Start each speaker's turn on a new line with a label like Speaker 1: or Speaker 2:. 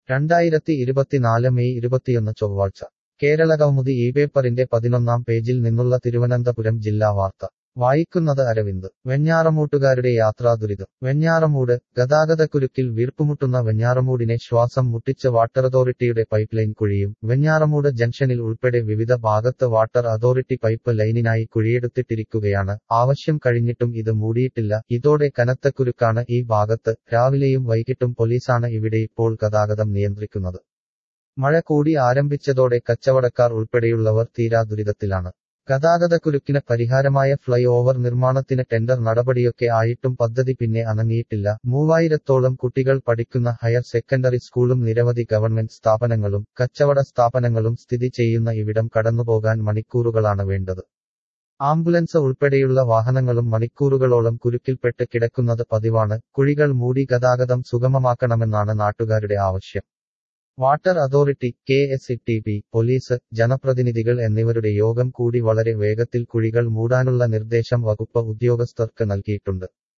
Speaker 1: രണ്ടായിരത്തി ഇരുപത്തിനാല് മെയ് ഇരുപത്തിയൊന്ന് ചൊവ്വാഴ്ച കേരള കൗമുദി ഈ പേപ്പറിന്റെ പതിനൊന്നാം പേജിൽ നിന്നുള്ള തിരുവനന്തപുരം ജില്ലാ വാർത്ത വായിക്കുന്നത് അരവിന്ദ് വെഞ്ഞാറമൂട്ടുകാരുടെ യാത്രാ ദുരിതം വെഞ്ഞാറമൂട് ഗതാഗതക്കുരുക്കിൽ വീർപ്പുമുട്ടുന്ന വെഞ്ഞാറമൂടിനെ ശ്വാസം മുട്ടിച്ച വാട്ടർ അതോറിറ്റിയുടെ പൈപ്പ് ലൈൻ കുഴിയും വെഞ്ഞാറമൂട് ജംഗ്ഷനിൽ ഉൾപ്പെടെ വിവിധ ഭാഗത്ത് വാട്ടർ അതോറിറ്റി പൈപ്പ് ലൈനിനായി കുഴിയെടുത്തിട്ടിരിക്കുകയാണ് ആവശ്യം കഴിഞ്ഞിട്ടും ഇത് മൂടിയിട്ടില്ല ഇതോടെ കനത്ത കുരുക്കാണ് ഈ ഭാഗത്ത് രാവിലെയും വൈകിട്ടും പോലീസാണ് ഇവിടെ ഇപ്പോൾ ഗതാഗതം നിയന്ത്രിക്കുന്നത് മഴ കൂടി ആരംഭിച്ചതോടെ കച്ചവടക്കാർ ഉൾപ്പെടെയുള്ളവർ തീരാ ദുരിതത്തിലാണ് ഗതാഗതക്കുരുക്കിന് പരിഹാരമായ ഫ്ലൈ ഓവർ നിർമ്മാണത്തിന് ടെൻഡർ നടപടിയൊക്കെ ആയിട്ടും പദ്ധതി പിന്നെ അനങ്ങിയിട്ടില്ല മൂവായിരത്തോളം കുട്ടികൾ പഠിക്കുന്ന ഹയർ സെക്കൻഡറി സ്കൂളും നിരവധി ഗവൺമെന്റ് സ്ഥാപനങ്ങളും കച്ചവട സ്ഥാപനങ്ങളും സ്ഥിതി ചെയ്യുന്ന ഇവിടം കടന്നുപോകാൻ മണിക്കൂറുകളാണ് വേണ്ടത് ആംബുലൻസ് ഉൾപ്പെടെയുള്ള വാഹനങ്ങളും മണിക്കൂറുകളോളം കുരുക്കിൽപ്പെട്ട് കിടക്കുന്നത് പതിവാണ് കുഴികൾ മൂടി ഗതാഗതം സുഗമമാക്കണമെന്നാണ് നാട്ടുകാരുടെ ആവശ്യം water authority K S T P police ജനപ്രതിനിധികൾ എന്നിവരുടെ യോഗം കൂടി വളരെ വേഗത്തിൽ കുഴികൾ മൂടാനുള്ള നിർദ്ദേശം വകുപ്പ് ഉദ്യോഗസ്ഥർക്ക് നൽകിയിട്ടുണ്ട്